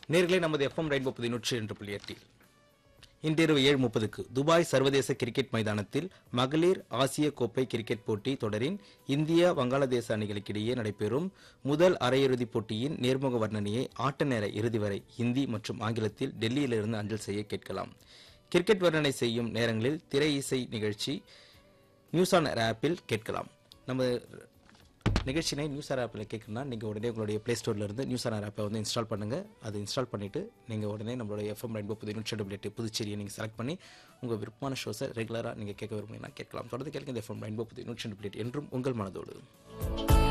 நேர்களே நமது FM rainbow பதினொன்று என்று புள்ளி எட்டில் இன்றிரவு ஏழு முப்பதுக்கு துபாய் சர்வதேச கிரிக்கெட் மைதானத்தில் மகளிர் ஆசிய கோப்பை கிரிக்கெட் போட்டி தொடரின் இந்தியா வங்காளதேச அணிகளுக்கிடையே நடைபெறும் முதல் அரையிறுதிப் போட்டியின் நேர்முக வர்ணனையை ஆட்ட நேர இறுதி வரை ஹிந்தி மற்றும் ஆங்கிலத்தில் டெல்லியிலிருந்து அஞ்சல் செய்ய கேட்கலாம் கிரிக்கெட் வர்ணனை செய்யும் நேரங்களில் திரை இசை நிகழ்ச்சி நியூஸ் ஆன் ஆப்பில் கேட்கலாம் நம்ம நிகழ்ச்சினை நியூஸ் ஆர் ஆப்பில் கேட்கணும்னா நீங்கள் உடனே உங்களுடைய ப்ளே ஸ்டோர்லேருந்து நியூஸ் ஆர் ஆப்பை வந்து இன்ஸ்டால் பண்ணுங்கள் அதை இன்ஸ்டால் பண்ணிவிட்டு நீங்கள் உடனே நம்மளோட எஃப்எம் ரெயின்போ புது நூற்றி டபிள்யூ புதுச்சேரியை நீங்கள் செலக்ட் பண்ணி உங்கள் விருப்பமான ஷோஸை ரெகுலராக நீங்கள் கேட்க விரும்புனீங்கன்னா கேட்கலாம் தொடர்ந்து கேட்க இந்த எஃப்எம் ரெயின்போ புது நூற்றி டபிள்யூ என்றும் உங்கள் மனதோடு